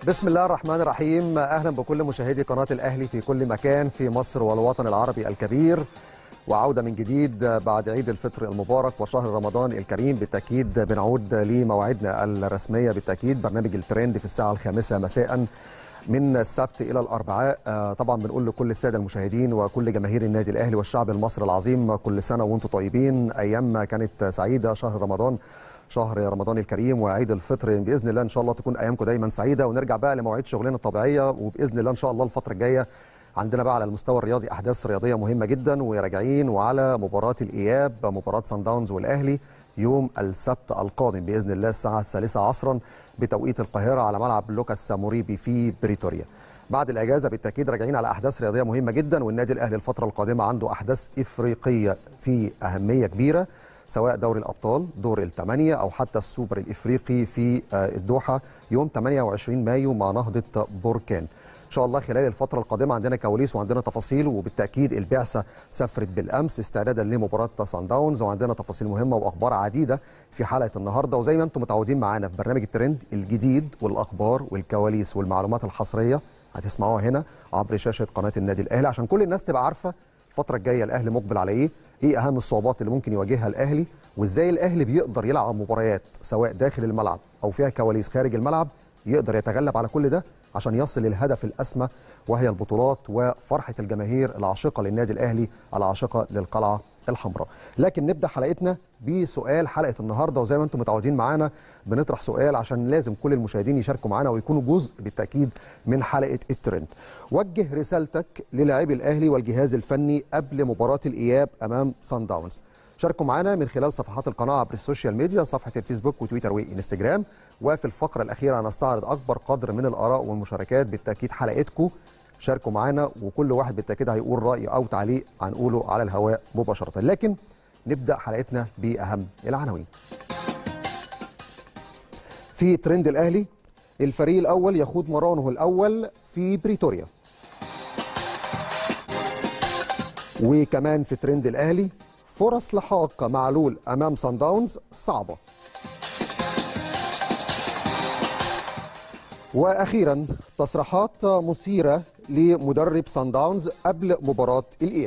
بسم الله الرحمن الرحيم اهلا بكل مشاهدي قناه الاهلي في كل مكان في مصر والوطن العربي الكبير وعوده من جديد بعد عيد الفطر المبارك وشهر رمضان الكريم بالتاكيد بنعود لمواعيدنا الرسميه بالتاكيد برنامج الترند في الساعه الخامسه مساء من السبت الى الاربعاء طبعا بنقول لكل الساده المشاهدين وكل جماهير النادي الاهلي والشعب المصري العظيم كل سنه وانتم طيبين ايام كانت سعيده شهر رمضان شهر رمضان الكريم وعيد الفطر باذن الله ان شاء الله تكون ايامكم دايما سعيده ونرجع بقى لمواعيد شغلنا الطبيعيه وباذن الله ان شاء الله الفتره الجايه عندنا بقى على المستوى الرياضي احداث رياضيه مهمه جدا وراجعين وعلى مباراه الاياب مباراه سان داونز والاهلي يوم السبت القادم باذن الله الساعه الثالثه عصرا بتوقيت القاهره على ملعب لوكاس موريبي في بريتوريا. بعد الاجازه بالتاكيد راجعين على احداث رياضيه مهمه جدا والنادي الاهلي الفتره القادمه عنده احداث افريقيه في اهميه كبيره سواء دوري الابطال دور الثمانيه او حتى السوبر الافريقي في الدوحه يوم 28 مايو مع نهضه بركان. ان شاء الله خلال الفتره القادمه عندنا كواليس وعندنا تفاصيل وبالتاكيد البعثه سافرت بالامس استعدادا لمباراه سان داونز وعندنا تفاصيل مهمه واخبار عديده في حلقه النهارده وزي ما انتم متعودين معانا في برنامج الترند الجديد والاخبار والكواليس والمعلومات الحصريه هتسمعوها هنا عبر شاشه قناه النادي الاهلي عشان كل الناس تبقى عارفه الفتره الجايه الاهلي مقبل على ايه ايه اهم الصعوبات اللي ممكن يواجهها الاهلي وازاي الاهلي بيقدر يلعب مباريات سواء داخل الملعب او فيها كواليس خارج الملعب يقدر يتغلب على كل ده عشان يصل للهدف الاسمى وهي البطولات وفرحه الجماهير العاشقه للنادي الاهلي العاشقه للقلعه الحمراء لكن نبدا حلقتنا بسؤال حلقه النهارده وزي ما انتم متعودين معانا بنطرح سؤال عشان لازم كل المشاهدين يشاركوا معانا ويكونوا جزء بالتاكيد من حلقه الترند وجه رسالتك للاعبي الاهلي والجهاز الفني قبل مباراه الاياب امام سان داونز شاركوا معنا من خلال صفحات القناه عبر السوشيال ميديا صفحه الفيسبوك وتويتر وانستجرام وفي الفقره الاخيره هنستعرض اكبر قدر من الاراء والمشاركات بالتاكيد حلقتكم شاركوا معانا وكل واحد بالتاكيد هيقول راي او تعليق هنقوله على الهواء مباشره لكن نبدا حلقتنا باهم العناوين في ترند الاهلي الفريق الاول يخوض مرانه الاول في بريتوريا وكمان في ترند الاهلي فرص لحاق معلول امام سان داونز صعبه واخيرا تصريحات مثيره لمدرب سان داونز قبل مباراه الاياب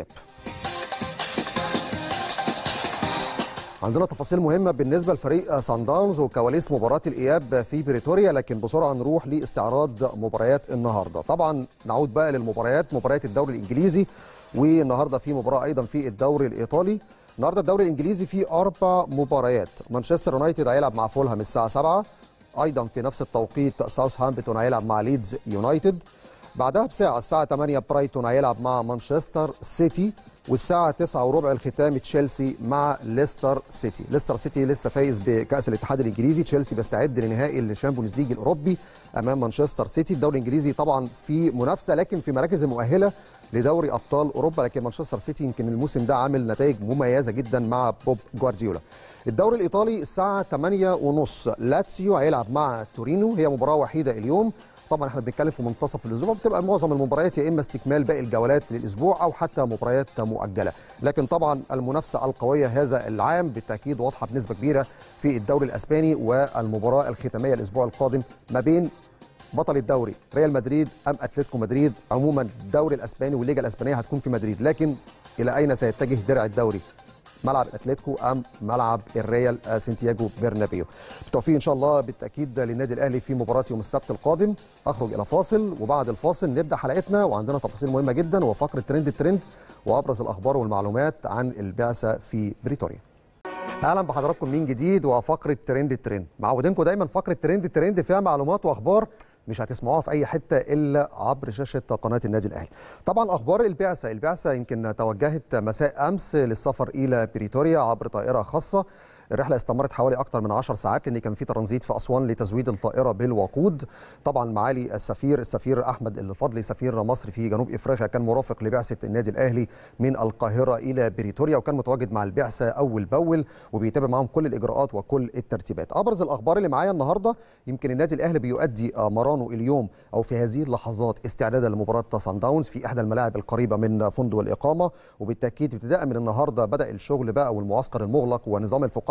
عندنا تفاصيل مهمه بالنسبه لفريق سان داونز وكواليس مباراه الاياب في بريتوريا لكن بسرعه نروح لاستعراض مباريات النهارده طبعا نعود بقى للمباريات مباريات الدوري الانجليزي والنهارده في مباراه ايضا في الدوري الايطالي النهارده الدوري الانجليزي فيه اربع مباريات مانشستر يونايتد هيلعب مع فولهام الساعه 7 ايضا في نفس التوقيت ساوثهامبتون هيلعب مع ليدز يونايتد بعدها بساعه الساعه 8 برايتون هيلعب مع مانشستر سيتي والساعة 9 وربع الختام تشيلسي مع ليستر سيتي ليستر سيتي لسه فايز بكأس الاتحاد الإنجليزي تشيلسي بيستعد لنهائي الشامبيونز ليج الأوروبي أمام مانشستر سيتي الدوري الإنجليزي طبعا في منافسة لكن في مراكز المؤهلة لدوري أبطال أوروبا لكن مانشستر سيتي يمكن الموسم ده عامل نتائج مميزة جدا مع بوب جوارديولا الدوري الإيطالي الساعة 8 ونص لاتسيو هيلعب مع تورينو هي مباراة وحيدة اليوم طبعا احنا بنتكلم في منتصف الاسبوع بتبقى معظم المباريات يا اما استكمال باقي الجولات للاسبوع او حتى مباريات مؤجله لكن طبعا المنافسه القويه هذا العام بالتاكيد واضحه بنسبه كبيره في الدوري الاسباني والمباراه الختاميه الاسبوع القادم ما بين بطل الدوري ريال مدريد ام اتلتيكو مدريد عموما الدوري الاسباني والليجا الاسبانيه هتكون في مدريد لكن الى اين سيتجه درع الدوري ملعب اتلتيكو ام ملعب الريال سانتياغو برنابيو بالتوفيق ان شاء الله بالتاكيد للنادي الاهلي في مباراه يوم السبت القادم اخرج الى فاصل وبعد الفاصل نبدا حلقتنا وعندنا تفاصيل مهمه جدا وفقره ترند الترند وابرز الاخبار والمعلومات عن البعثه في بريتوريا اهلا بحضراتكم من جديد وفقره ترند الترند معودينكم دايما فقره ترند الترند فيها معلومات واخبار مش هتسمعوها في اي حته الا عبر شاشه قناه النادي الاهلي. طبعا اخبار البعثه، البعثه يمكن توجهت مساء امس للسفر الى بريتوريا عبر طائره خاصه الرحله استمرت حوالي اكثر من 10 ساعات لان كان في ترانزيت في اسوان لتزويد الطائره بالوقود طبعا معالي السفير السفير احمد الفضلي سفير مصر في جنوب افريقيا كان مرافق لبعثه النادي الاهلي من القاهره الى بريتوريا وكان متواجد مع البعثه اول باول وبيتابع معهم كل الاجراءات وكل الترتيبات ابرز الاخبار اللي معايا النهارده يمكن النادي الاهلي بيؤدي مرانه اليوم او في هذه اللحظات استعدادا لمباراه سان داونز في احدى الملاعب القريبه من فندق الاقامه وبالتاكيد ابتداء من النهارده بدا الشغل بقى والمعسكر المغلق ونظام الفقاعه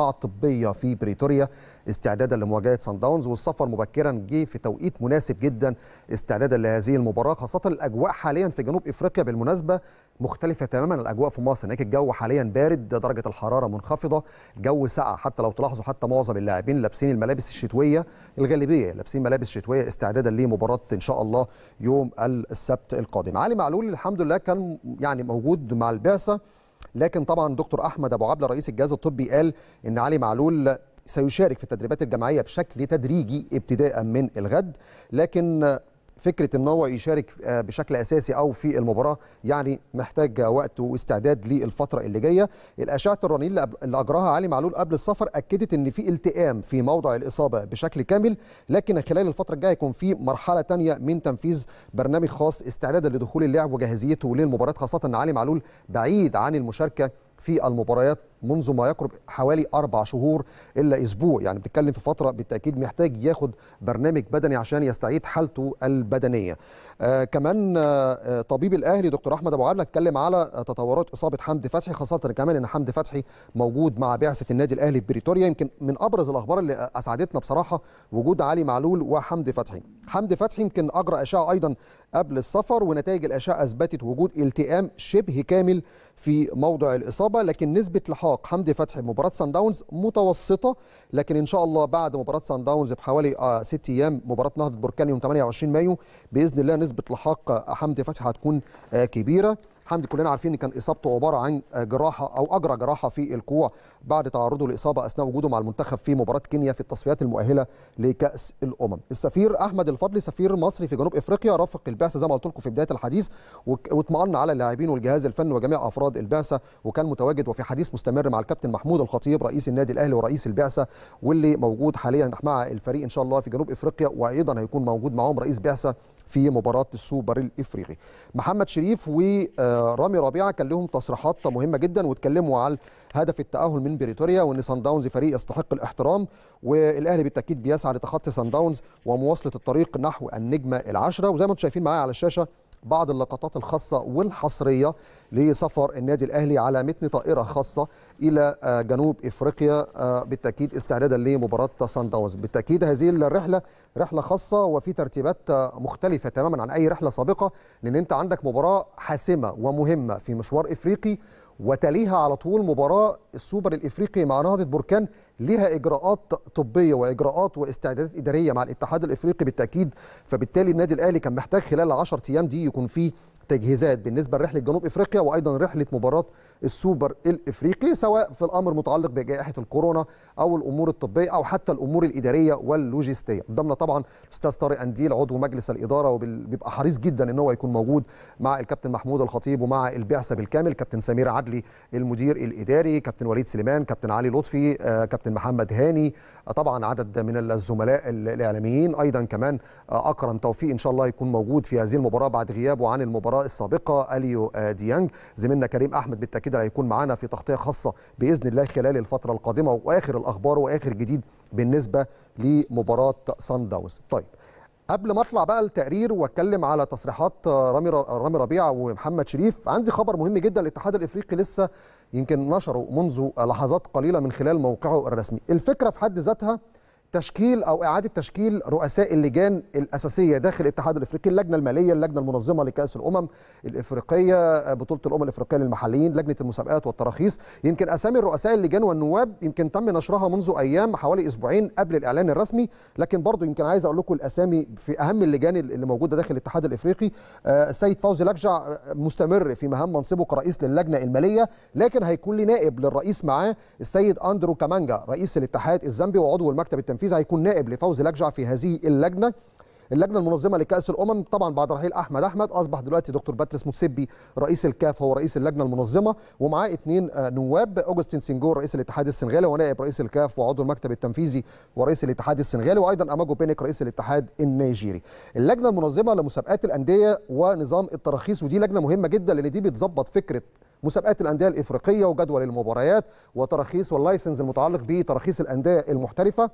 القاعه الطبيه في بريتوريا استعدادا لمواجهه سان داونز والسفر مبكرا جه في توقيت مناسب جدا استعدادا لهذه المباراه خاصه الاجواء حاليا في جنوب افريقيا بالمناسبه مختلفه تماما عن الاجواء في مصر هناك الجو حاليا بارد درجه الحراره منخفضه الجو ساقع حتى لو تلاحظوا حتى معظم اللاعبين لابسين الملابس الشتويه الغالبيه لابسين ملابس شتويه استعدادا لمباراه ان شاء الله يوم السبت القادم علي معلول الحمد لله كان يعني موجود مع البعثه لكن طبعا دكتور احمد ابو عبله رئيس الجهاز الطبي قال ان علي معلول سيشارك في التدريبات الجماعيه بشكل تدريجي ابتداء من الغد لكن فكره ان هو يشارك بشكل اساسي او في المباراه يعني محتاج وقت واستعداد للفتره اللي جايه الاشعه الرنين اللي اجراها علي معلول قبل السفر اكدت ان في التئام في موضع الاصابه بشكل كامل لكن خلال الفتره الجايه يكون في مرحله ثانيه من تنفيذ برنامج خاص استعدادا لدخول اللاعب وجاهزيته للمباراه خاصه ان علي معلول بعيد عن المشاركه في المباريات منذ ما يقرب حوالي أربع شهور إلا أسبوع يعني بتتكلم في فترة بالتأكيد محتاج ياخد برنامج بدني عشان يستعيد حالته البدنية آه كمان آه طبيب الأهلي دكتور أحمد أبو عبلة اتكلم على تطورات إصابة حمدي فتحي خاصة كمان إن حمدي فتحي موجود مع بعثة النادي الأهلي في بريتوريا يمكن من أبرز الأخبار اللي أسعدتنا بصراحة وجود علي معلول وحمدي فتحي حمدي فتحي يمكن أجرى أشعة أيضا قبل السفر ونتائج الأشعة أثبتت وجود التئام شبه كامل في موضع الإصابة لكن نسبة لحاق حمدي فتحي بمباراة سان داونز متوسطة لكن إن شاء الله بعد مباراة سان داونز بحوالي آه ست أيام مباراة نهضة بركان يوم 28 مايو بإذن الله نسبة لحاق حمدي فتحي هتكون آه كبيرة حمدي كلنا عارفين ان كان اصابته عباره عن جراحه او اجرى جراحه في الكوع بعد تعرضه لاصابه اثناء وجوده مع المنتخب في مباراه كينيا في التصفيات المؤهله لكاس الامم. السفير احمد الفضلي سفير مصري في جنوب افريقيا رافق البعثه زي ما قلت لكم في بدايه الحديث واطمأن على اللاعبين والجهاز الفني وجميع افراد البعثه وكان متواجد وفي حديث مستمر مع الكابتن محمود الخطيب رئيس النادي الاهلي ورئيس البعثه واللي موجود حاليا مع الفريق ان شاء الله في جنوب افريقيا وايضا هيكون موجود معاهم رئيس بعثه في مباراه السوبر الافريقي. محمد شريف ورامي ربيعه كان لهم تصريحات مهمه جدا واتكلموا على هدف التاهل من بريتوريا وان سان داونز فريق يستحق الاحترام والاهلي بالتاكيد بيسعى لتخطي سان داونز ومواصله الطريق نحو النجمه العاشره وزي ما انتم شايفين معايا على الشاشه بعض اللقطات الخاصة والحصرية لسفر النادي الأهلي على متن طائرة خاصة إلى جنوب إفريقيا بالتأكيد استعدادا لمباراة سان داونز بالتأكيد هذه الرحلة رحلة خاصة وفي ترتيبات مختلفة تماما عن أي رحلة سابقة لأن أنت عندك مباراة حاسمة ومهمة في مشوار إفريقي وتليها على طول مباراة السوبر الإفريقي مع نهضة بركان لها إجراءات طبية وإجراءات واستعدادات إدارية مع الاتحاد الإفريقي بالتأكيد فبالتالي النادي الأهلي كان محتاج خلال 10 أيام دي يكون فيه تجهيزات بالنسبه لرحله جنوب افريقيا وايضا رحله مباراه السوبر الافريقي سواء في الامر متعلق بجائحه الكورونا او الامور الطبيه او حتى الامور الاداريه واللوجستيه قدامنا طبعا الاستاذ طارق انديل عضو مجلس الاداره وبيبقى حريص جدا ان هو يكون موجود مع الكابتن محمود الخطيب ومع البعثه بالكامل كابتن سمير عدلي المدير الاداري كابتن وليد سليمان كابتن علي لطفي كابتن محمد هاني طبعا عدد من الزملاء الاعلاميين ايضا كمان اكرم توفيق ان شاء الله يكون موجود في هذه المباراه بعد غيابه عن المباراه السابقه اليو ديانج زميلنا كريم احمد بالتاكيد هيكون معانا في تغطيه خاصه باذن الله خلال الفتره القادمه واخر الاخبار واخر جديد بالنسبه لمباراه سان داونز طيب قبل ما اطلع بقى التقرير واتكلم على تصريحات رامي رامي ربيعه ومحمد شريف عندي خبر مهم جدا الاتحاد الافريقي لسه يمكن نشره منذ لحظات قليله من خلال موقعه الرسمي الفكره في حد ذاتها تشكيل او اعاده تشكيل رؤساء اللجان الاساسيه داخل الاتحاد الافريقي اللجنه الماليه اللجنه المنظمه لكاس الامم الافريقيه بطوله الامم الافريقيه للمحليين لجنه المسابقات والتراخيص يمكن اسامي الرؤساء اللجان والنواب يمكن تم نشرها منذ ايام حوالي اسبوعين قبل الاعلان الرسمي لكن برضه يمكن عايز اقول لكم الاسامي في اهم اللجان اللي موجوده داخل الاتحاد الافريقي السيد فوزي لكجع مستمر في مهام منصبه كرئيس للجنه الماليه لكن هيكون لي نائب للرئيس معاه السيد اندرو كامانجا رئيس الاتحاد الزامبي وعضو المكتب التنفيذي هيكون نائب لفوزي لكجع في هذه اللجنه اللجنه المنظمه لكاس الامم طبعا بعد رحيل احمد احمد اصبح دلوقتي دكتور باتريس موتسيبي رئيس الكاف هو رئيس اللجنه المنظمه ومعاه اثنين نواب اوجستين سنجور رئيس الاتحاد السنغالي ونائب رئيس الكاف وعضو المكتب التنفيذي ورئيس الاتحاد السنغالي وايضا اماجو بينيك رئيس الاتحاد النيجيري اللجنه المنظمه لمسابقات الانديه ونظام التراخيص ودي لجنه مهمه جدا لان دي بتظبط فكره مسابقات الانديه الافريقيه وجدول المباريات وتراخيص واللايسنس المتعلق بتراخيص الانديه المحترفه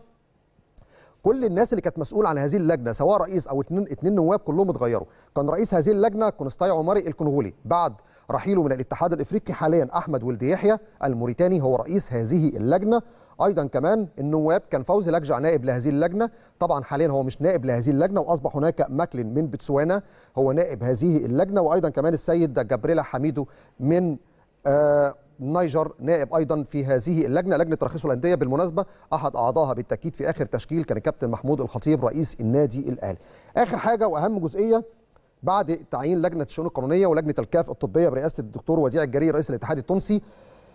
كل الناس اللي كانت مسؤول عن هذه اللجنه سواء رئيس او اثنين اثنين نواب كلهم اتغيروا كان رئيس هذه اللجنه كونستاي عمري الكونغولي بعد رحيله من الاتحاد الافريقي حاليا احمد ولد يحيى الموريتاني هو رئيس هذه اللجنه ايضا كمان النواب كان فوزي لجع نائب لهذه اللجنه طبعا حاليا هو مش نائب لهذه اللجنه واصبح هناك ماكلين من بتسوانا هو نائب هذه اللجنه وايضا كمان السيد جبريلا حميدو من آه نيجر نائب ايضا في هذه اللجنه لجنه ترخيص الانديه بالمناسبه احد اعضائها بالتاكيد في اخر تشكيل كان الكابتن محمود الخطيب رئيس النادي الاهلي اخر حاجه واهم جزئيه بعد تعيين لجنه الشؤون القانونيه ولجنه الكاف الطبيه برئاسه الدكتور وديع الجري رئيس الاتحاد التونسي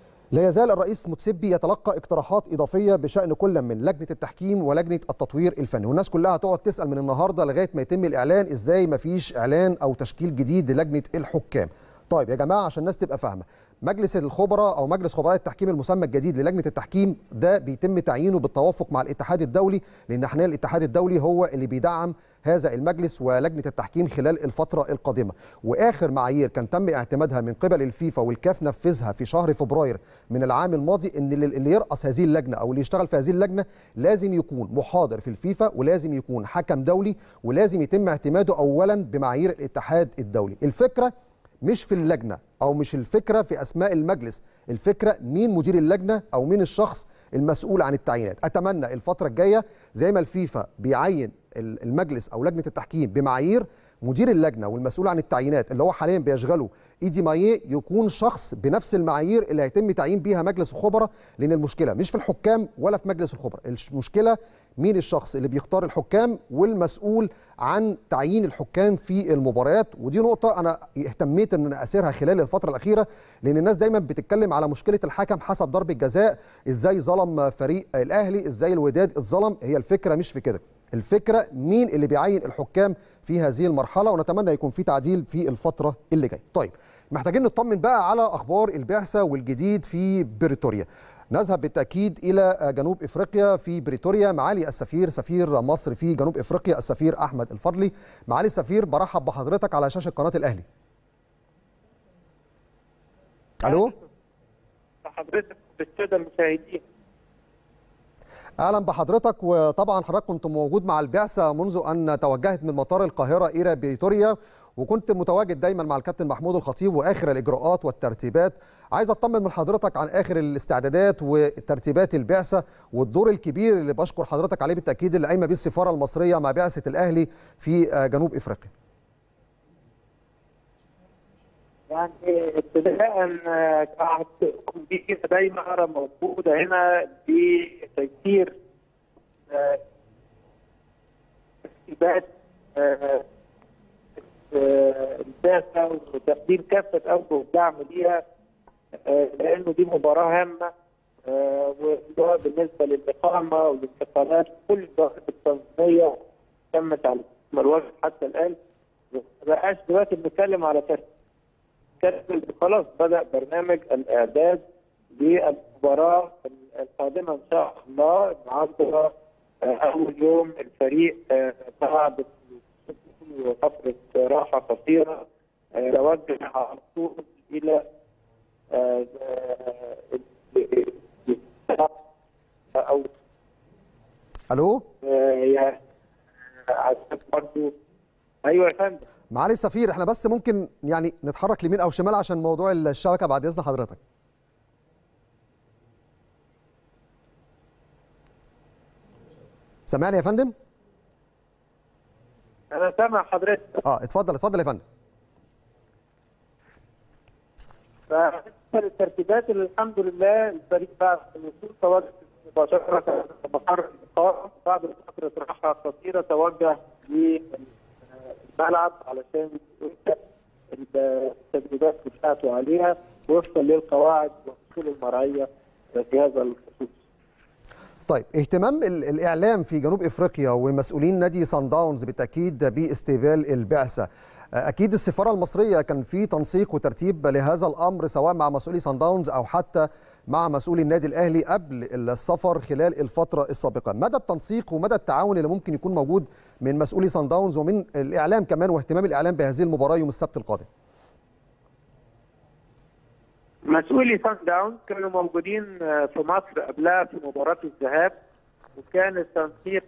لا يزال الرئيس متسبي يتلقى اقتراحات اضافيه بشان كل من لجنه التحكيم ولجنه التطوير الفني والناس كلها تقعد تسال من النهارده لغايه ما يتم الاعلان ازاي ما فيش اعلان او تشكيل جديد للجنه الحكام طيب يا جماعه عشان الناس تبقى فاهمه مجلس الخبراء او مجلس خبراء التحكيم المسمى الجديد للجنه التحكيم ده بيتم تعيينه بالتوافق مع الاتحاد الدولي لان احنا الاتحاد الدولي هو اللي بيدعم هذا المجلس ولجنه التحكيم خلال الفتره القادمه واخر معايير كان تم اعتمادها من قبل الفيفا والكاف نفذها في شهر فبراير من العام الماضي ان اللي يرأس هذه اللجنه او اللي يشتغل في هذه اللجنه لازم يكون محاضر في الفيفا ولازم يكون حكم دولي ولازم يتم اعتماده اولا بمعايير الاتحاد الدولي الفكره مش في اللجنه او مش الفكره في اسماء المجلس الفكره مين مدير اللجنه او مين الشخص المسؤول عن التعيينات اتمنى الفتره الجايه زي ما الفيفا بيعين المجلس او لجنه التحكيم بمعايير مدير اللجنه والمسؤول عن التعيينات اللي هو حاليا بيشغله ايدي مايه يكون شخص بنفس المعايير اللي هيتم تعيين بيها مجلس الخبراء لان المشكله مش في الحكام ولا في مجلس الخبراء المشكله مين الشخص اللي بيختار الحكام والمسؤول عن تعيين الحكام في المباريات ودي نقطة أنا اهتميت أن أنا أسيرها خلال الفترة الأخيرة لأن الناس دايما بتتكلم على مشكلة الحكم حسب ضربة جزاء إزاي ظلم فريق الأهلي إزاي الوداد اتظلم هي الفكرة مش في كده الفكرة مين اللي بيعين الحكام في هذه المرحلة ونتمنى يكون في تعديل في الفترة اللي جاية طيب محتاجين نطمن بقى على أخبار البعثة والجديد في بريتوريا نذهب بالتأكيد إلى جنوب إفريقيا في بريتوريا معالي السفير سفير مصر في جنوب إفريقيا السفير أحمد الفضلي معالي السفير برحب بحضرتك على شاشة قناة الأهلي ألو حضرتك بالسادة المشاهدين اهلا بحضرتك وطبعا حضرتك كنت موجود مع البعثه منذ ان توجهت من مطار القاهره الى بريتوريا وكنت متواجد دايما مع الكابتن محمود الخطيب واخر الاجراءات والترتيبات عايز اطمن من حضرتك عن اخر الاستعدادات وترتيبات البعثه والدور الكبير اللي بشكر حضرتك عليه بالتاكيد اللي قايمه بيه السفاره المصريه مع بعثه الاهلي في جنوب افريقيا يعني ابتداء قاعدتكم دي كده دايما موجوده هنا لتيسير ترتيبات البعثه وتقديم كافه اوجه الدعم ليها لانه دي مباراه هامه وسواء بالنسبه للاقامه والانتقالات كل الظواهر التنظيميه تمت على الوجه حتى الان ما بقاش دلوقتي بنتكلم على ترتيب خلاص بدا برنامج الاعداد للمباراه القادمه ان شاء الله النهارده اول يوم الفريق بعد فتره راحه قصيره توجه على طول الى او الو يعني برضه ايوه يا فندم معالي السفير احنا بس ممكن يعني نتحرك لمين او شمال عشان موضوع الشبكه بعد اذن حضرتك سامعني يا فندم انا سامع حضرتك اه اتفضل اتفضل يا فندم فالترتيبات اللي الحمد لله الفريق بعد الوصول تواجد مباشره مقر الاقامه بعد فتره راحه قصيره توجه للملعب علشان يبدا التدريبات بتاعته عليها وفقا للقواعد والاصول المرعيه في هذا الخصوص. طيب اهتمام الاعلام في جنوب افريقيا ومسؤولين نادي سان داونز بالتاكيد باستقبال البعثه اكيد السفاره المصريه كان في تنسيق وترتيب لهذا الامر سواء مع مسؤولي سان داونز او حتى مع مسؤولي النادي الاهلي قبل السفر خلال الفتره السابقه مدى التنسيق ومدى التعاون اللي ممكن يكون موجود من مسؤولي سان داونز ومن الاعلام كمان واهتمام الاعلام بهذه المباراه يوم السبت القادم مسؤولي سان داونز كانوا موجودين في مصر قبلها في مباراه الذهاب وكان التنسيق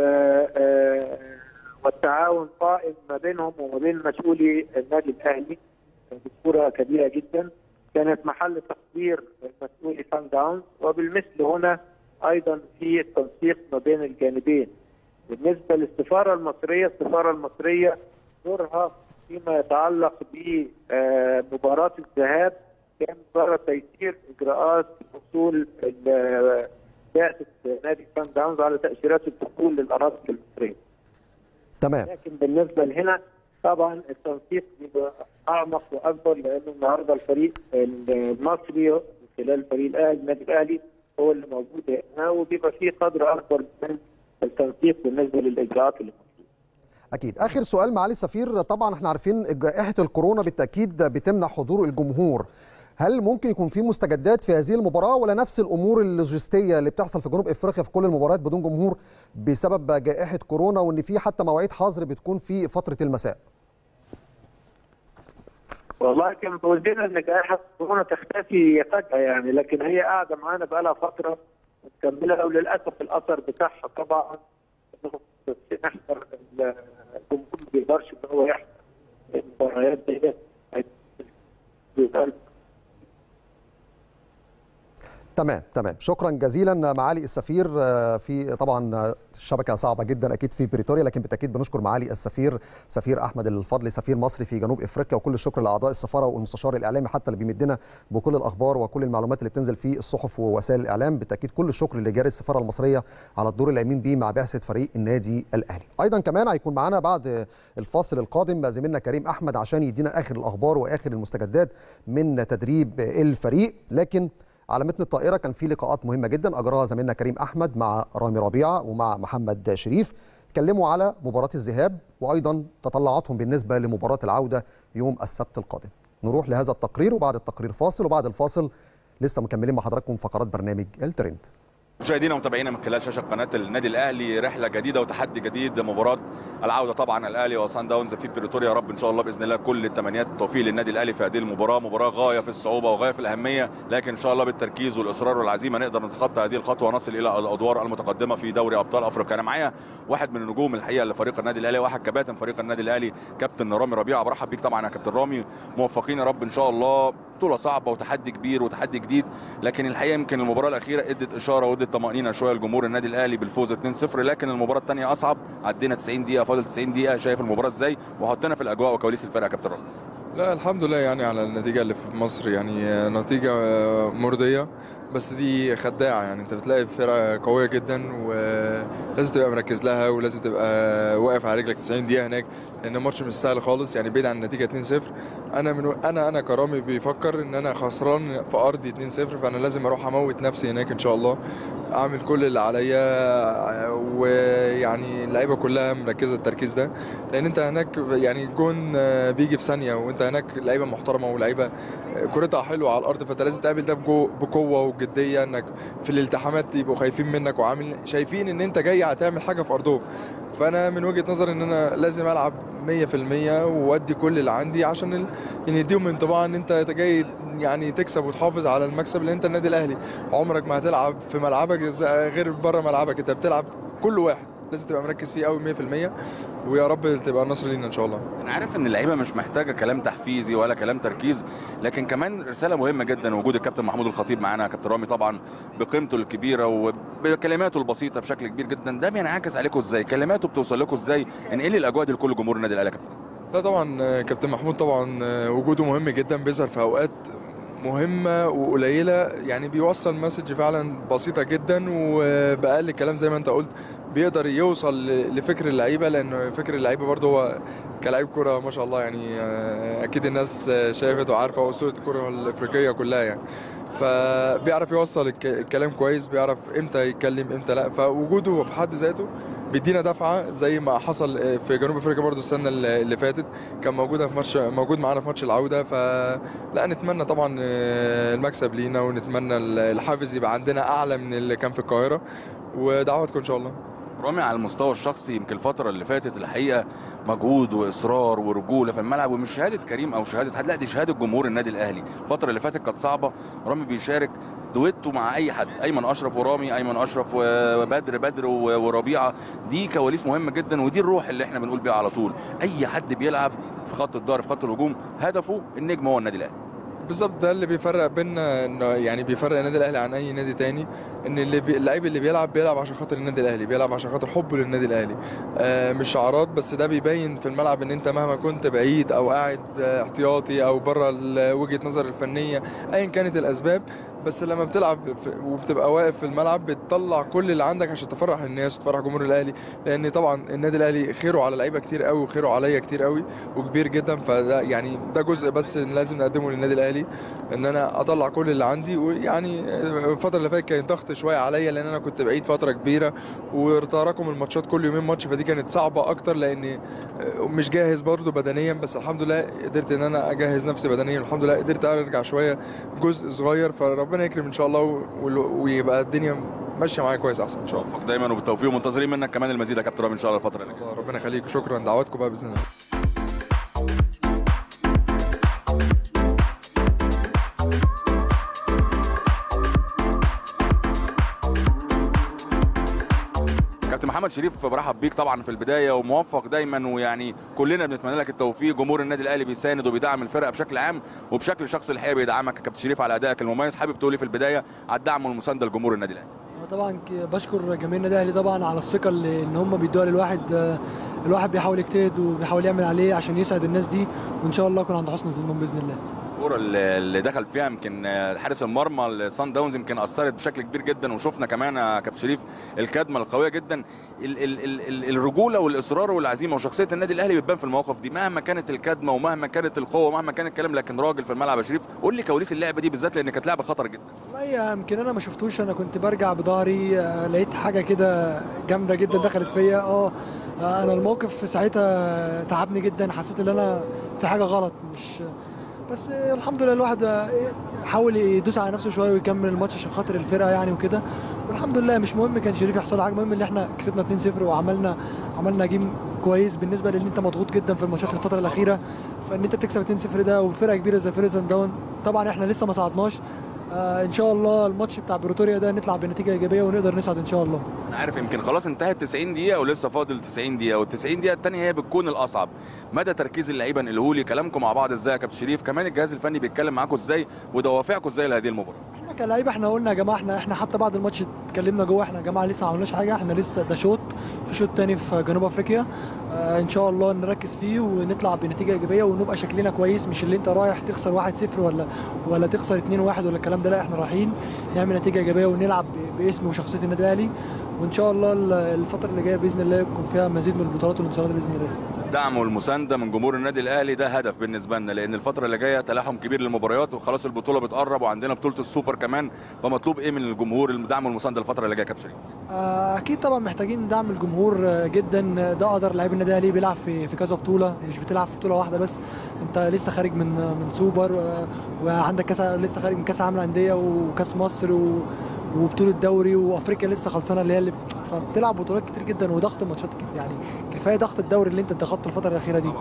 والتعاون قائم ما بينهم وما بين مسؤولي النادي الاهلي بصوره كبيره جدا كانت محل تقدير مسؤولي سان داونز وبالمثل هنا ايضا في التنسيق ما بين الجانبين. بالنسبه للسفاره المصريه، السفاره المصريه دورها فيما يتعلق بمباراه الذهاب كان مجرد تيسير اجراءات وصول بعثه نادي سان داونز على تاشيرات الدخول للاراضي المصريه. تمام لكن بالنسبه لهنا طبعا التنسيق بيبقى اعمق واكبر لان النهارده الفريق المصري من خلال الفريق الاهلي النادي الاهلي هو اللي موجود هنا وبيبقى فيه قدر اكبر من التنسيق بالنسبه للاجراءات اللي اكيد اخر سؤال معالي السفير طبعا احنا عارفين جائحه الكورونا بالتاكيد بتمنع حضور الجمهور هل ممكن يكون في مستجدات في هذه المباراه ولا نفس الامور اللوجستيه اللي بتحصل في جنوب افريقيا في كل المباريات بدون جمهور بسبب جائحه كورونا وان في حتى مواعيد حظر بتكون في فتره المساء والله كان بودنا ان جائحه كورونا تختفي فجاه يعني لكن هي قاعده معانا بقى لها فتره مكمله وللاسف الاثر بتاعها طبعا نحضر الجمهور ما بيقدرش ان هو يحضر المباريات دي تمام تمام شكرا جزيلا معالي السفير في طبعا الشبكه صعبه جدا اكيد في بريتوريا لكن بالتاكيد بنشكر معالي السفير سفير احمد الفضلي سفير مصري في جنوب افريقيا وكل الشكر لاعضاء السفاره والمستشار الاعلامي حتى اللي بيمدنا بكل الاخبار وكل المعلومات اللي بتنزل في الصحف ووسائل الاعلام بالتاكيد كل الشكر لجاري السفاره المصريه على الدور اللي قايمين بيه مع بعثه فريق النادي الاهلي ايضا كمان هيكون معانا بعد الفاصل القادم زميلنا كريم احمد عشان يدينا اخر الاخبار واخر المستجدات من تدريب الفريق لكن على متن الطائرة كان في لقاءات مهمة جدا أجراها زميلنا كريم أحمد مع رامي ربيعة ومع محمد شريف اتكلموا على مباراة الذهاب وأيضا تطلعاتهم بالنسبة لمباراة العودة يوم السبت القادم نروح لهذا التقرير وبعد التقرير فاصل وبعد الفاصل لسه مكملين مع حضراتكم فقرات برنامج الترند مشاهدينا ومتابعينا من خلال شاشه قناه النادي الاهلي رحله جديده وتحدي جديد مباراه العوده طبعا الاهلي وصن داونز في بريتوريا يا رب ان شاء الله باذن الله كل التمنيات التوفيق للنادي الاهلي في هذه المباراه مباراه غايه في الصعوبه وغايه في الاهميه لكن ان شاء الله بالتركيز والاصرار والعزيمه نقدر نتخطى هذه الخطوه ونصل الى الادوار المتقدمه في دوري ابطال افريقيا انا معايا واحد من النجوم الحقيقه لفريق النادي الاهلي واحد كباتن فريق النادي الاهلي كابتن رامي ربيعه برحب بيك طبعا يا كابتن رامي موفقين يا رب ان شاء الله بطوله صعبه وتحدي كبير وتحدي جديد لكن الحقيقه يمكن المباراه الاخيره ادت اشاره وادت طمانينه شويه لجمهور النادي الاهلي بالفوز 2-0 لكن المباراه الثانيه اصعب عدينا 90 دقيقه فاضل 90 دقيقه شايف المباراه ازاي وحطنا في الاجواء وكواليس الفرقه يا كابتن رامي لا الحمد لله يعني على النتيجه اللي في مصر يعني نتيجه مرضيه بس دي خداعه يعني انت بتلاقي فرقه قويه جدا ولازم تبقى مركز لها ولازم تبقى واقف على رجلك 90 دقيقه هناك لان الماتش مش سهل خالص يعني بعيد عن النتيجه 2-0 انا من انا انا كرامي بيفكر ان انا خسران في ارضي 2-0 فانا لازم اروح اموت نفسي هناك ان شاء الله اعمل كل اللي عليا ويعني اللعيبه كلها مركزه التركيز ده لان انت هناك يعني جون بيجي في ثانيه وانت هناك لعيبه محترمه ولعيبه كورتها حلوه على الارض فانت لازم تقابل ده بقوه وجديه انك في الالتحامات يبقوا خايفين منك وعامل شايفين ان انت جاي هتعمل حاجه في ارضهم فانا من وجهه نظري ان انا لازم العب 100% وادي كل اللي عندي عشان ال... يعني يديهم انطباع ان انت جاي يعني تكسب وتحافظ على المكسب لان انت النادي الاهلي عمرك ما هتلعب في ملعبك غير بره ملعبك انت بتلعب كل واحد لازم تبقى مركز فيه قوي 100% ويا رب تبقى النصر لينا ان شاء الله انا عارف ان اللعيبه مش محتاجه كلام تحفيزي ولا كلام تركيز لكن كمان رساله مهمه جدا وجود الكابتن محمود الخطيب معانا يا كابتن رامي طبعا بقيمته الكبيره وبكلماته البسيطه بشكل كبير جدا ده بينعكس عليكم ازاي كلماته بتوصل لكم ازاي انقل لي الاجواء دي لكل جمهور النادي الاهلي يا كابتن لا طبعا كابتن محمود طبعا وجوده مهم جدا بيظهر في اوقات مهمة وقليلة يعني بيوصل مسج فعلا بسيطة جدا وبأقل كلام زي ما انت قلت بيقدر يوصل لفكر اللعيبة لأن فكر اللعيبة برضه هو كلاعب كرة ما شاء الله يعني أكيد الناس شافت وعارفة أسطورة الكرة الأفريقية كلها يعني فبيعرف يوصل الكلام كويس بيعرف امتى يتكلم امتى لا فوجوده في حد ذاته بيدينا دفعه زي ما حصل في جنوب افريقيا برضو السنه اللي فاتت كان موجوده في ماتش موجود معانا في ماتش العوده فلا نتمنى طبعا المكسب لينا ونتمنى الحافز يبقى عندنا اعلى من اللي كان في القاهره ودعواتكم ان شاء الله رامي على المستوى الشخصي يمكن الفتره اللي فاتت الحقيقه مجهود واصرار ورجوله في الملعب ومش شهاده كريم او شهاده حد لا دي شهاده جمهور النادي الاهلي الفتره اللي فاتت كانت صعبه رامي بيشارك دويتو مع اي حد ايمن اشرف ورامي ايمن اشرف وبدر بدر وربيعه دي كواليس مهمه جدا ودي الروح اللي احنا بنقول بيها على طول اي حد بيلعب في خط الظهر في خط الهجوم هدفه النجم هو النادي الاهلي بالظبط ده اللي بيفرق بيننا انه يعني بيفرق النادي الاهلي عن اي نادي تاني ان اللي بي... اللعيب اللي بيلعب بيلعب عشان خاطر النادي الاهلي بيلعب عشان خاطر حبه للنادي الاهلي آه مش شعارات بس ده بيبين في الملعب ان انت مهما كنت بعيد او قاعد آه، احتياطي او بره ال- وجهه نظر الفنيه ايا كانت الاسباب بس لما بتلعب في- وبتبقى واقف في الملعب بتطلع كل اللي عندك عشان تفرح الناس وتفرح جمهور الاهلي لان طبعا النادي الاهلي خيره على لعيبه كتير قوي وخيره عليا كتير قوي وكبير جدا فده يعني ده جزء بس إن لازم نقدمه للنادي الاهلي ان انا اطلع كل اللي عندي ويعني الفتره اللي فاتت كان ضغط شويه عليا لان انا كنت بعيد فتره كبيره وتراكم الماتشات كل يومين ماتش فدي كانت صعبه اكتر لاني مش جاهز برضو بدنيا بس الحمد لله قدرت ان انا اجهز نفسي بدنيا والحمد لله قدرت ارجع شويه جزء صغير فربنا يكرم ان شاء الله و- و- ويبقى الدنيا ماشيه معايا كويس احسن ان شاء الله موفق دايما وبالتوفيق ومنتظرين منك كمان المزيد يا كابتن رامي ان شاء الله الفتره اللي جايه الله ربنا يخليك شكرا دعواتكم بقى باذن الله كابتن محمد شريف برحب بيك طبعا في البدايه وموفق دايما ويعني كلنا بنتمنى لك التوفيق جمهور النادي الاهلي بيساند وبيدعم الفرقه بشكل عام وبشكل شخصي الحقيقه بيدعمك يا كابتن شريف على ادائك المميز حابب تقولي في البدايه على الدعم والمسانده لجمهور النادي الاهلي أنا طبعا ك- بشكر جماهير النادي الاهلي طبعا على الثقه اللي ان هم بيدوها للواحد آه، الواحد بيحاول يجتهد وبيحاول يعمل عليه عشان يسعد الناس دي وان شاء الله يكون عند حسن ظنهم باذن الله الكوره اللي اللي دخل فيها يمكن حارس المرمى الصن داونز يمكن اثرت بشكل كبير جدا وشفنا كمان يا كابتن شريف الكدمه القويه جدا ال ال ال ال الرجوله والاصرار والعزيمه وشخصيه النادي الاهلي بتبان في المواقف دي مهما كانت الكدمه ومهما كانت القوه ومهما كان الكلام لكن راجل في الملعب يا شريف قول لي كواليس اللعبه دي بالذات لان كانت لعبه خطر جدا والله يمكن انا ما شفتوش انا كنت برجع بظهري آه، لقيت حاجه كده جامده جدا دخلت فيا اه آه، انا الموقف في ساعتها تعبني جدا حسيت ان انا في حاجه غلط مش بس آه، الحمد لله الواحد آه، حاول يدوس على نفسه شويه ويكمل الماتش عشان خاطر الفرقه يعني وكده والحمد لله مش مهم كان شريف يحصل له حاجه المهم ان احنا كسبنا 2-0 وعملنا عملنا جيم كويس بالنسبه لان انت مضغوط جدا في الماتشات الفتره الاخيره فان انت تكسب 2-0 ده وفرقه كبيره زي فرقه سان داون طبعا احنا لسه ما صعدناش آه ان شاء الله الماتش بتاع بريتوريا ده نطلع بنتيجه ايجابيه ونقدر نصعد ان شاء الله انا عارف يمكن خلاص انتهت 90 دقيقه ولسه فاضل 90 دقيقه وال 90 دقيقه الثانيه هي بتكون الاصعب مدى تركيز اللعيبه نقلهولي كلامكم مع بعض ازاي يا كابتن شريف كمان الجهاز الفني بيتكلم معاكم ازاي ودوافعكم ازاي لهذه المباراه احنا كلاعيبه احنا قلنا يا جماعه احنا احنا حتى بعد الماتش اتكلمنا جوه احنا يا جماعه لسه ما عملناش حاجه احنا لسه ده شوط في شوط تاني في جنوب افريقيا آه ان شاء الله نركز فيه ونطلع بنتيجه ايجابيه ونبقى شكلنا كويس مش اللي انت رايح تخسر 1-0 ولا ولا تخسر 2-1 ولا الكلام ده لا احنا رايحين نعمل نتيجه ايجابيه ونلعب ب- باسم وشخصيه النادي الاهلي وان شاء الله ال- الفتره اللي جايه باذن الله يكون فيها مزيد من البطولات والانتصارات باذن الله الدعم والمسانده من جمهور النادي الاهلي ده هدف بالنسبه لنا لان الفتره اللي جايه تلاحم كبير للمباريات وخلاص البطوله بتقرب وعندنا بطوله السوبر كمان فمطلوب ايه من الجمهور الدعم والمسانده الفتره اللي جايه يا كابتن شريف آه، اكيد طبعا محتاجين دعم الجمهور آه، جدا ده اقدر لعيب النادي الاهلي بيلعب في في كذا بطوله مش بتلعب في بطوله واحده بس انت لسه خارج من من سوبر آه، وعندك كاس لسه خارج من كاس العالم للانديه وكاس مصر و وبطوله دوري وافريقيا لسه خلصانه اللي هي اللي فبتلعب بطولات كتير جدا وضغط ماتشات كتير يعني كفايه ضغط الدوري اللي انت ضغطته الفتره الاخيره دي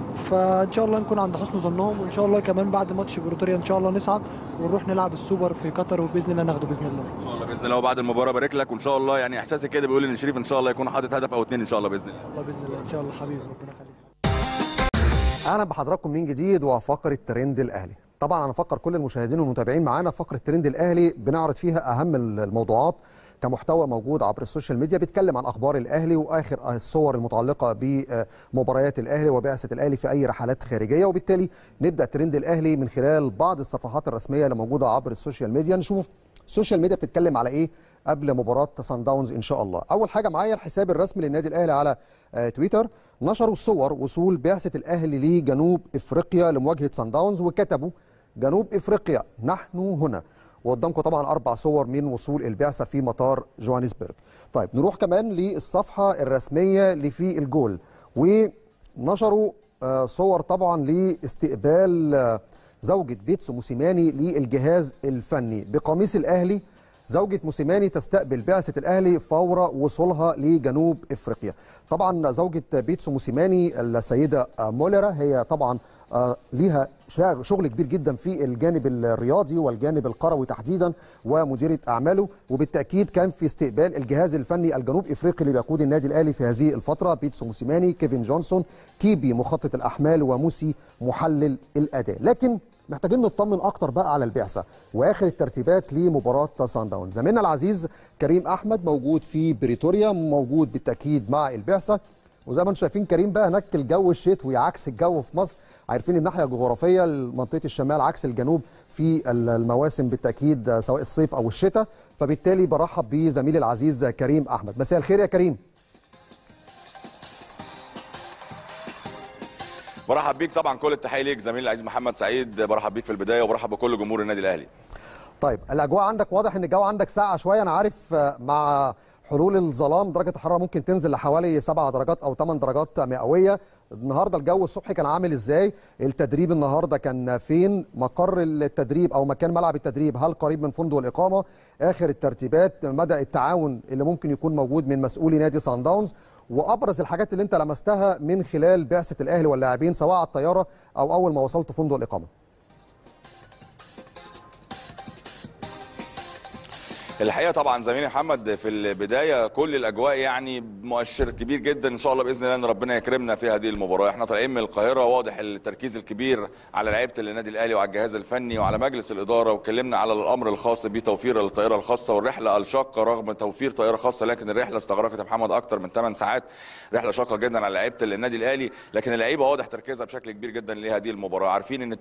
فان شاء الله نكون عند حسن ظنهم وان شاء الله كمان بعد ماتش بريتوريا ان شاء الله نصعد ونروح نلعب السوبر في قطر وباذن الله ناخده باذن الله ان شاء الله باذن الله وبعد المباراه بارك لك وان شاء الله يعني احساسي كده بيقول ان شريف ان شاء الله يكون حاطط هدف او اثنين ان شاء الله باذن الله الله باذن الله ان شاء الله حبيبي ربنا يخليك اهلا بحضراتكم من جديد وفقره ترند الاهلي طبعا انا افكر كل المشاهدين والمتابعين معانا فقره ترند الاهلي بنعرض فيها اهم الموضوعات كمحتوى موجود عبر السوشيال ميديا بيتكلم عن اخبار الاهلي واخر الصور المتعلقه بمباريات الاهلي وبعثه الاهلي في اي رحلات خارجيه وبالتالي نبدا ترند الاهلي من خلال بعض الصفحات الرسميه اللي موجوده عبر السوشيال ميديا نشوف السوشيال ميديا بتتكلم على ايه قبل مباراه سان داونز ان شاء الله اول حاجه معايا الحساب الرسمي للنادي الاهلي على آه، تويتر نشروا صور وصول بعثه الاهلي لجنوب افريقيا لمواجهه سان داونز وكتبوا جنوب افريقيا نحن هنا وقدامكم طبعا اربع صور من وصول البعثه في مطار جوهانسبرج طيب نروح كمان للصفحه الرسميه اللي في الجول ونشروا آه، صور طبعا لاستقبال آه، زوجة بيتسو موسيماني للجهاز الفني بقميص الأهلي زوجة موسيماني تستقبل بعثة الأهلي فور وصولها لجنوب إفريقيا طبعا زوجة بيتسو موسيماني السيدة آه، مولرا هي طبعا آه، ليها شاغ- شغل كبير جدا في الجانب الرياضي والجانب القروي تحديدا ومديرة أعماله وبالتأكيد كان في استقبال الجهاز الفني الجنوب إفريقي اللي بيقود النادي الأهلي في هذه الفترة بيتسو موسيماني كيفن جونسون كيبي مخطط الأحمال وموسي محلل الأداء لكن محتاجين نطمن اكتر بقى على البعثه واخر الترتيبات لمباراه سان داون زميلنا العزيز كريم احمد موجود في بريتوريا موجود بالتاكيد مع البعثه وزي ما انتم شايفين كريم بقى هناك الجو الشتوي عكس الجو في مصر عارفين الناحيه الجغرافيه منطقه الشمال عكس الجنوب في المواسم بالتاكيد سواء الصيف او الشتاء فبالتالي برحب بزميلي العزيز كريم احمد مساء الخير يا كريم برحب بيك طبعا كل التحيه ليك زميلي العزيز محمد سعيد برحب بيك في البدايه وبرحب بكل جمهور النادي الاهلي طيب الاجواء عندك واضح ان الجو عندك ساقعه شويه انا عارف مع حلول الظلام درجه الحراره ممكن تنزل لحوالي 7 درجات او 8 درجات مئويه النهارده الجو الصبح كان عامل ازاي التدريب النهارده كان فين مقر التدريب او مكان ملعب التدريب هل قريب من فندق الاقامه اخر الترتيبات مدى التعاون اللي ممكن يكون موجود من مسؤولي نادي سان داونز وابرز الحاجات اللي انت لمستها من خلال بعثه الاهلي واللاعبين سواء على الطياره او اول ما وصلت فندق الاقامه الحقيقه طبعا زميلي محمد في البدايه كل الاجواء يعني مؤشر كبير جدا ان شاء الله باذن الله ان ربنا يكرمنا في هذه المباراه احنا طالعين من القاهره واضح التركيز الكبير على لعيبه النادي الاهلي وعلى الجهاز الفني وعلى مجلس الاداره واتكلمنا على الامر الخاص بتوفير الطائره الخاصه والرحله الشاقه رغم توفير طائره خاصه لكن الرحله استغرقت يا محمد اكثر من 8 ساعات رحله شاقه جدا على لعيبه النادي الاهلي لكن اللعيبه واضح تركيزها بشكل كبير جدا لهذه المباراه عارفين ان ال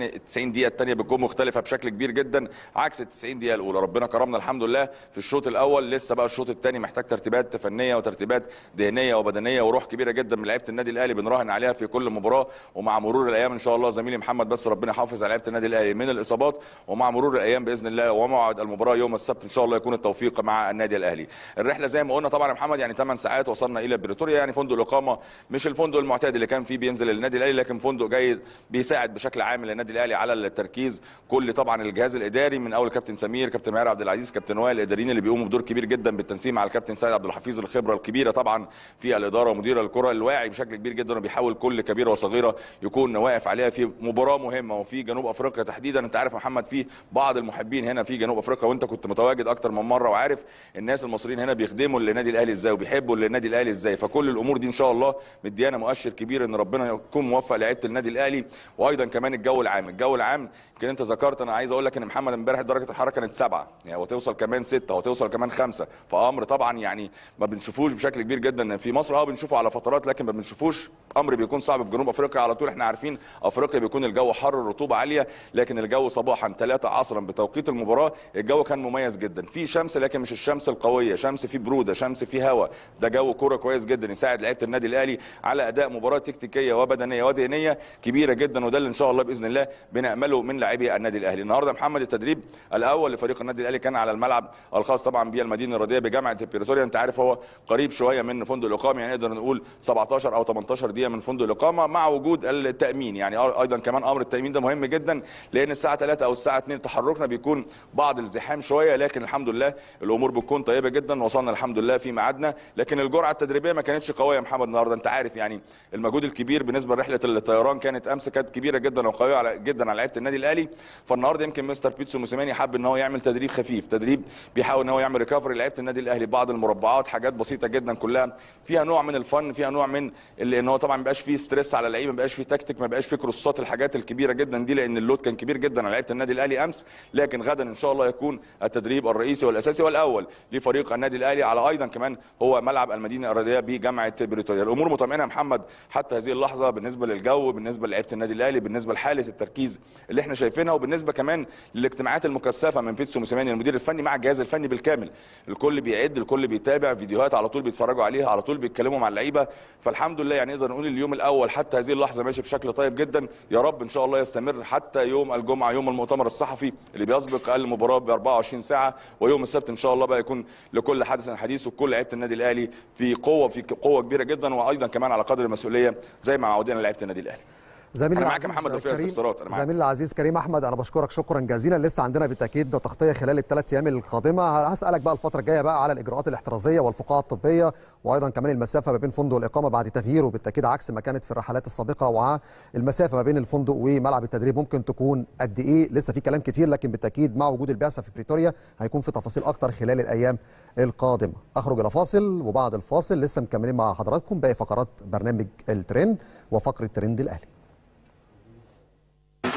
90 دقيقه الثانيه بتكون مختلفه بشكل كبير جدا عكس ال 90 دقيقه الاولى ربنا كرمنا الحمد لله في الشوط الاول لسه بقى الشوط الثاني محتاج ترتيبات فنيه وترتيبات ذهنيه وبدنيه وروح كبيره جدا من لعيبه النادي الاهلي بنراهن عليها في كل مباراه ومع مرور الايام ان شاء الله زميلي محمد بس ربنا يحافظ على لعيبه النادي الاهلي من الاصابات ومع مرور الايام باذن الله وموعد المباراه يوم السبت ان شاء الله يكون التوفيق مع النادي الاهلي الرحله زي ما قلنا طبعا يا محمد يعني 8 ساعات وصلنا الى بريتوريا يعني فندق الاقامه مش الفندق المعتاد اللي كان فيه بينزل النادي الاهلي لكن فندق جيد بيساعد بشكل عام النادي الاهلي على التركيز كل طبعا الجهاز الاداري من اول كابتن سمير كابتن ماهر عبد العزيز كابتن وائل الاداريين اللي بيقوموا بدور كبير جدا بالتنسيق مع الكابتن سيد عبد الحفيظ الخبره الكبيره طبعا في الاداره ومدير الكره الواعي بشكل كبير جدا وبيحاول كل كبيره وصغيره يكون واقف عليها في مباراه مهمه وفي جنوب افريقيا تحديدا انت عارف محمد في بعض المحبين هنا في جنوب افريقيا وانت كنت متواجد اكتر من مره وعارف الناس المصريين هنا بيخدموا النادي الاهلي ازاي وبيحبوا النادي الاهلي ازاي فكل الامور دي ان شاء الله مديانا مؤشر كبير ان ربنا يكون موفق لعيبه النادي الاهلي وايضا كمان الجو العام الجو العام يمكن انت ذكرت انا عايز اقول لك ان محمد امبارح درجه الحراره كانت سبعه يعني وتوصل كمان سته وتوصل كمان خمسه فامر طبعا يعني ما بنشوفوش بشكل كبير جدا في مصر اه بنشوفه على فترات لكن ما بنشوفوش امر بيكون صعب في جنوب افريقيا على طول احنا عارفين افريقيا بيكون الجو حر الرطوبه عاليه لكن الجو صباحا 3 عصرا بتوقيت المباراه الجو كان مميز جدا في شمس لكن مش الشمس القويه شمس في بروده شمس في هواء ده جو كوره كويس جدا يساعد لعيبه النادي الاهلي على اداء مباراه تكتيكيه وبدنيه وذهنيه كبيره جدا وده اللي ان شاء الله باذن الله بنامله من لاعبي النادي الاهلي النهارده محمد التدريب الاول لفريق النادي الاهلي كان على الملعب الخاص طبعا بالمدينه الرياضيه بجامعه بريتوريا انت عارف هو قريب شويه من فندق الاقامه يعني نقدر نقول 17 او 18 دقيقه من فندق الاقامه مع وجود التامين يعني ايضا كمان امر التامين ده مهم جدا لان الساعه 3 او الساعه 2 تحركنا بيكون بعض الزحام شويه لكن الحمد لله الامور بتكون طيبه جدا وصلنا الحمد لله في ميعادنا لكن الجرعه التدريبيه ما كانتش قويه يا محمد النهارده انت عارف يعني المجهود الكبير بالنسبه لرحله الطيران كانت امس كانت كبيره جدا وقويه على جدا على لعيبه النادي الاهلي فالنهارده يمكن مستر بيتسو موسيماني حب ان هو يعمل تدريب خفيف تدريب بيحاول ان هو يعمل ريكفري لعيبه النادي الاهلي بعض المربعات حاجات بسيطه جدا كلها فيها نوع من الفن فيها نوع من اللي ان هو طبعا ما بيبقاش فيه ستريس على اللعيبه ما بيبقاش فيه تكتيك ما بيبقاش فيه كروسات الحاجات الكبيره جدا دي لان اللود كان كبير جدا على لعيبه النادي الاهلي امس لكن غدا ان شاء الله يكون التدريب الرئيسي والاساسي والاول لفريق النادي الاهلي على ايضا كمان هو ملعب المدينه الرياضيه بجامعه بريتوريا الامور مطمئنه يا محمد حتى هذه اللحظه بالنسبه للجو بالنسبه لعيبه النادي الاهلي بالنسبه لحاله التركيز اللي احنا شايفينها وبالنسبه كمان للاجتماعات المكثفه من بيتسو موسيماني المدير الفني مع الجهاز الفني بالكامل الكل بيعد الكل بيتابع فيديوهات على طول بيتفرجوا عليها على طول بيتكلموا مع اللعيبه فالحمد لله يعني نقدر نقول اليوم الاول حتى هذه اللحظه ماشي بشكل طيب جدا يا رب ان شاء الله يستمر حتى يوم الجمعه يوم المؤتمر الصحفي اللي بيسبق المباراه ب 24 ساعه ويوم السبت ان شاء الله بقى يكون لكل حدث حديث وكل لعيبه النادي الاهلي في قوه في قوه كبيره جدا وايضا كمان على قدر المسؤوليه زي ما معودين لعيبه النادي الاهلي زميلي انا معاك يا العزيز محمد وفي كريم- استفسارات انا معاك زميلي العزيز كريم احمد انا بشكرك شكرا جزيلا لسه عندنا بالتاكيد تغطيه خلال الثلاث ايام القادمه هسالك بقى الفتره الجايه بقى على الاجراءات الاحترازيه والفقاعه الطبيه وايضا كمان المسافه ما بين فندق الاقامه بعد تغييره بالتاكيد عكس ما كانت في الرحلات السابقه والمسافه ما بين الفندق وملعب التدريب ممكن تكون قد ايه لسه في كلام كتير لكن بالتاكيد مع وجود البعثه في بريتوريا هيكون في تفاصيل اكتر خلال الايام القادمه اخرج الى فاصل وبعد الفاصل لسه مكملين مع حضراتكم باقي فقرات برنامج الترند وفقره ترند الاهلي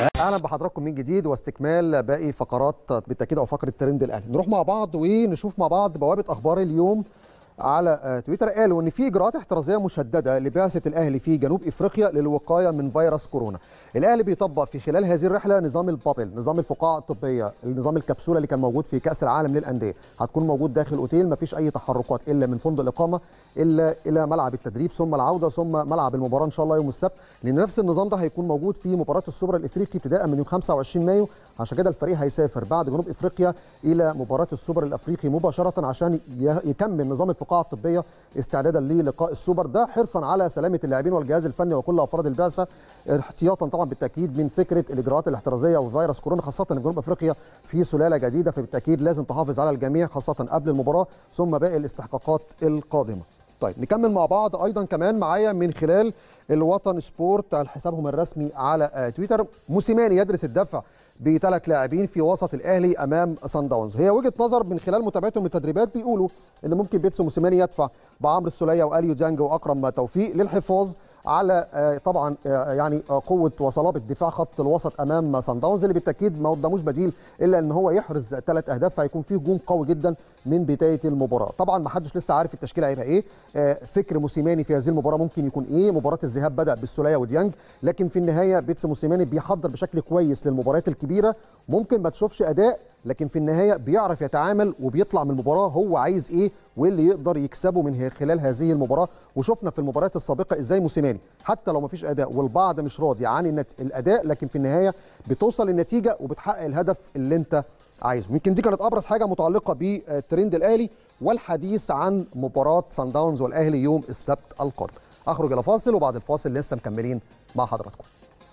اهلا بحضراتكم من جديد واستكمال باقي فقرات بالتاكيد او فقره ترند الاهلي نروح مع بعض ونشوف مع بعض بوابه اخبار اليوم على آه، تويتر قالوا ان في اجراءات احترازيه مشدده لبعثه الاهلي في جنوب افريقيا للوقايه من فيروس كورونا. الاهلي بيطبق في خلال هذه الرحله نظام البابل، نظام الفقاعه الطبيه، النظام الكبسوله اللي كان موجود في كاس العالم للانديه، هتكون موجود داخل اوتيل مفيش اي تحركات الا من فندق الاقامه الا الى ملعب التدريب ثم العوده ثم ملعب المباراه ان شاء الله يوم السبت، لان نفس النظام ده هيكون موجود في مباراه السوبر الافريقي ابتداء من يوم 25 مايو، عشان كده الفريق هيسافر بعد جنوب افريقيا الى مباراه السوبر الافريقي مباشره عشان ي- يكمل نظام الفقاعه الطبيه استعدادا للقاء السوبر ده حرصا على سلامه اللاعبين والجهاز الفني وكل افراد البعثه احتياطا طبعا بالتاكيد من فكره الاجراءات الاحترازيه وفيروس كورونا خاصه ان جنوب افريقيا في سلاله جديده فبالتاكيد لازم تحافظ على الجميع خاصه قبل المباراه ثم باقي الاستحقاقات القادمه. طيب نكمل مع بعض ايضا كمان معايا من خلال الوطن سبورت على حسابهم الرسمي على آه، تويتر موسيماني يدرس الدفع بثلاث لاعبين في وسط الاهلي امام سان داونز هي وجهه نظر من خلال متابعتهم للتدريبات بيقولوا ان ممكن بيتسو موسيماني يدفع بعمرو السوليه واليو ديانج واكرم توفيق للحفاظ على آه، طبعا آه، يعني آه، قوه وصلابه دفاع خط الوسط امام سان داونز اللي بالتاكيد ما قداموش بديل الا ان هو يحرز ثلاث اهداف فهيكون فيه هجوم قوي جدا من بدايه المباراه طبعا ما حدش لسه عارف التشكيله هيبقى ايه آه، فكر موسيماني في هذه المباراه ممكن يكون ايه مباراه الذهاب بدا بالسوليه وديانج لكن في النهايه بيتسو موسيماني بيحضر بشكل كويس للمباريات الكبيره ممكن ما تشوفش اداء لكن في النهايه بيعرف يتعامل وبيطلع من المباراه هو عايز ايه واللي يقدر يكسبه من خلال هذه المباراه وشفنا في المباريات السابقه ازاي موسيماني حتى لو ما فيش اداء والبعض مش راضي عن النت- الاداء لكن في النهايه بتوصل للنتيجه وبتحقق الهدف اللي انت عايزه يمكن دي كانت ابرز حاجه متعلقه بالترند الاهلي والحديث عن مباراه سان داونز والاهلي يوم السبت القادم اخرج الى فاصل وبعد الفاصل لسه مكملين مع حضراتكم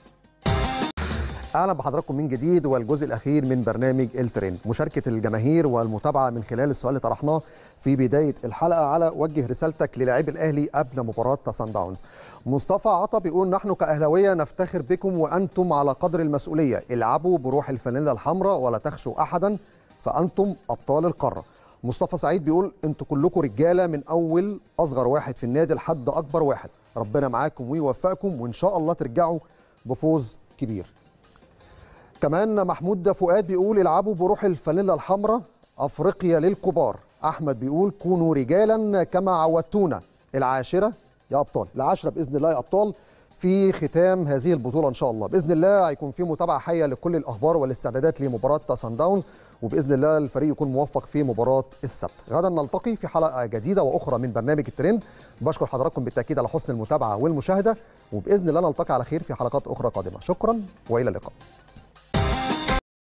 اهلا بحضراتكم من جديد والجزء الاخير من برنامج الترند مشاركه الجماهير والمتابعه من خلال السؤال اللي طرحناه في بدايه الحلقه على وجه رسالتك للاعبي الاهلي قبل مباراه سان داونز مصطفى عطا بيقول نحن كاهلاويه نفتخر بكم وانتم على قدر المسؤوليه العبوا بروح الفانيلا الحمراء ولا تخشوا احدا فانتم ابطال القاره مصطفى سعيد بيقول انتوا كلكم رجاله من اول اصغر واحد في النادي لحد اكبر واحد ربنا معاكم ويوفقكم وان شاء الله ترجعوا بفوز كبير كمان محمود فؤاد بيقول العبوا بروح الفانيلا الحمراء افريقيا للكبار احمد بيقول كونوا رجالا كما عودتونا العاشره يا ابطال العاشره باذن الله يا ابطال في ختام هذه البطوله ان شاء الله باذن الله هيكون في متابعه حيه لكل الاخبار والاستعدادات لمباراه سان داونز وباذن الله الفريق يكون موفق في مباراه السبت غدا نلتقي في حلقه جديده واخرى من برنامج الترند بشكر حضراتكم بالتاكيد على حسن المتابعه والمشاهده وباذن الله نلتقي على خير في حلقات اخرى قادمه شكرا والى اللقاء